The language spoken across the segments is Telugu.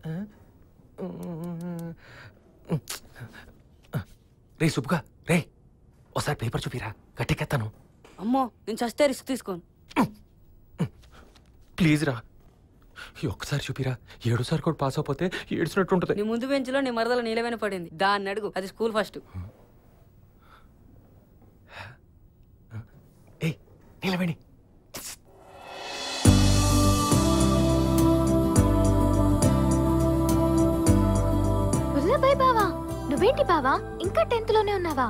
రే సుబ్బుగా రే ఒకసారి పేపర్ చూపిరా గట్టెక్కెత్తాను అమ్మో నేను చస్తే రిస్క్ తీసుకోను ప్లీజ్ రా ఈ ఒక్కసారి చూపిరా ఏడుసారి కూడా పాస్ అయిపోతే ఏడ్చినట్టు ఉంటుంది నీ ముందు బెంచ్లో నీ మరదల నీలమైన పడింది దాన్ని అడుగు అది స్కూల్ ఫస్ట్ ఏ నిలవేణి వల్లభాయ్ బావా నువ్వేంటి బావా ఇంకా టెన్త్ లోనే ఉన్నావా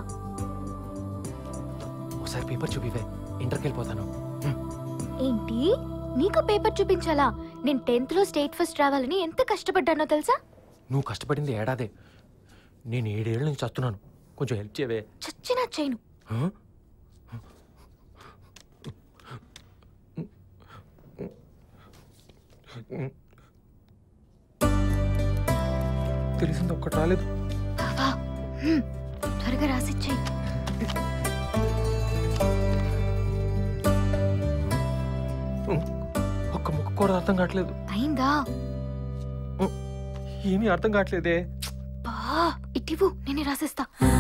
ఒకసారి పేపర్ చూపివే ఇంటర్కి వెళ్ళిపోతాను ఏంటి నీకు పేపర్ చూపించాలా నేను టెన్త్ లో స్టేట్ ఫస్ట్ రావాలని ఎంత కష్టపడ్డానో తెలుసా నువ్వు కష్టపడింది ఏడాదే నేను ఏడేళ్ళ నుంచి చస్తున్నాను కొంచెం హెల్ప్ చేయవే చచ్చినా చేయను హ? తెలిసింది ఒక్కటి రాలేదు బావా హ్మ్, త్వరగా రాసిచ్చేయి ఒక్క ముక్క కూడా అర్థం కావట్లేదు అయిందా ఏమీ అర్థం కావట్లేదే బా ఇటివు నేనే రాసేస్తా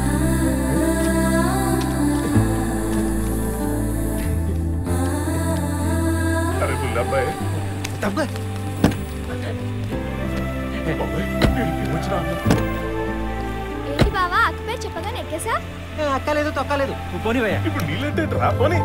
అరే బుల్లబ్బాయ్ తప్ప ఏంటి బావా అక్క పేరు చెప్పగానే ఎక్కేసా అక్కలేదు తొక్కలేదు నువ్వు పోనివయ్యా ఇప్పుడు నీళ్ళంటే రా పోనీ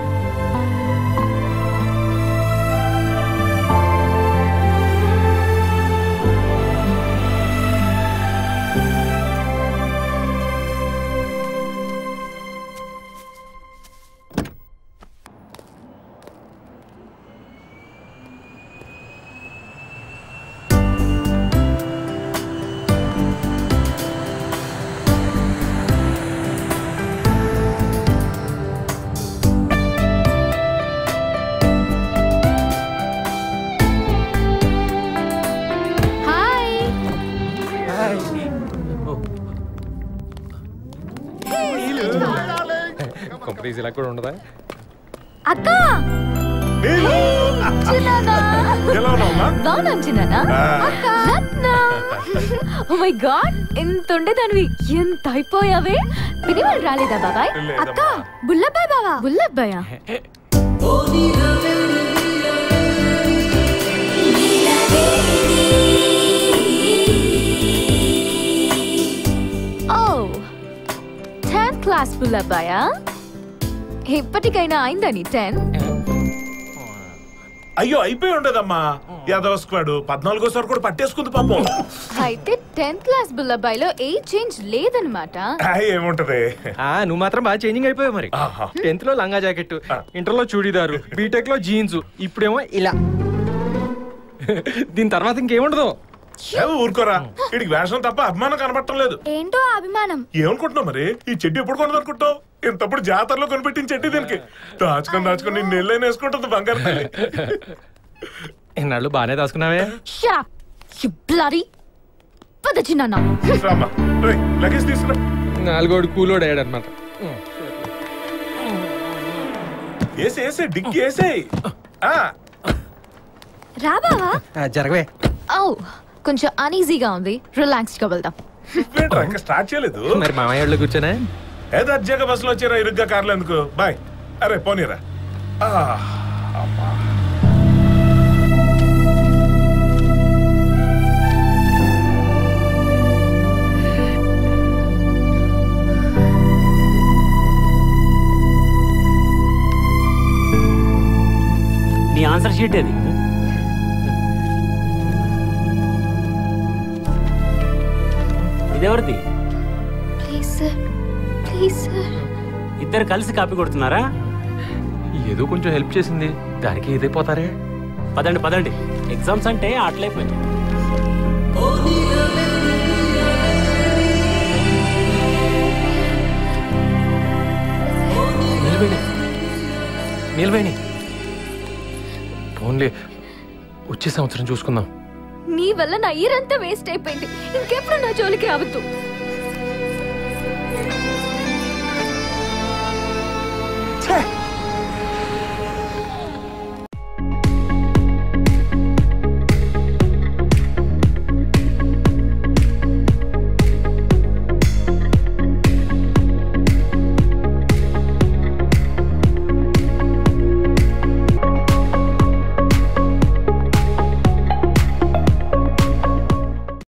హాయ్ కంపెనీస్ ఇలా కూడా ఉండదా అక్క నీళ్ళు! చిన్నానా ఎలా ఉన్నావమ్మా బాగున్నాను చిన్నానా ఆ. రత్నం ఓ మై గాడ్ ఎంత ఉండేదానివి ఎంత అయిపోయావే పిని వాళ్ళు రాలేదా బాబాయ్ లేదమ్మా. అక్క బుల్లబ్బాయ్ బావా బుల్లబ్బాయా ఓ టెన్త్ క్లాస్ బుల్లబ్బాయా ఇప్పటికైనా అయిందా నీ టెన్ అయ్యో అయిపోయి ఉండదమ్మా యాదవ స్క్వాడ్ పద్నాలుగోసారి కూడా పట్టేసుకుంది పాపం అయితే టెన్త్ క్లాస్ బుల్లబ్బాయిలో ఏ చేంజ్ లేదనమాట ఆ, ఏముంటది ఆ, నువ్వు మాత్రం బాగా చేంజింగ్ అయిపోయావు మరి ఆహా. టెన్త్ లో లంగా జాకెట్ ఇంటర్ లో చూడీదారు బీటెక్ లో జీన్స్ ఇప్పుడేమో ఇలా దీని తర్వాత ఇంకేముండదు ఏ, ఊరుకోరా వీడికి వేషం తప్ప అభిమానం కనబడటం లేదు ఏంటో ఆ అభిమానం ఏమనుకుంటున్నావు మరి ఈ చెడ్డి ఎప్పుడు కొనదు అనుకుంటావు ఇంతప్పుడు జాతరలో కొనిపెట్టిన చెడ్డి దీనికి దాచుకొని దాచుకొని నిన్ను నెల్లైన వేసుకుంటుంది బంగారు తల్లి ఇన్నాళ్ళు బాగానే దాచుకున్నావే షట్ యు బ్లడీ పద చిన్నాన్న రామ్మా రేయ్, లగేజ్ తీసుకురా నాలుగోడు కూలోడు అయ్యాడు అనమాట వేసి వేసే డిక్కి వేసేయ్ ఆ, రా బావా జరగవే ఓ కొంచెం అనీజీగా ఉంది రిలాక్స్డ్ గా వెళ్దాం నువ్వేంట్రా ఇంకా స్టార్ట్ చేయలేదు మరి మామయ్య వాళ్ళు కూర్చోనే ఏదో అర్జాగా బస్సులో వచ్చారా ఇరుగ్గా కార్లు ఎందుకు బాయ్ అరే పోనీరా ఆ, అమ్మా. నీ ఆన్సర్ షీట్ అది ఇదెవరిది ప్లీజ్ సార్ ప్లీజ్ సార్ ఇద్దరు కలిసి కాపీ కొడుతున్నారా ఏదో కొంచెం హెల్ప్ చేసింది దానికి ఇదైపోతారే పదండి పదండి ఎగ్జామ్స్ అంటే ఆటలైపోయింది నిలబడి నిలబడి ఓన్లీ వచ్చే సంవత్సరం చూసుకుందాం నీ వల్ల నా ఇయర్ అంతా వేస్ట్ అయిపోయింది ఇంకెప్పుడు నా జోలికి రావద్దు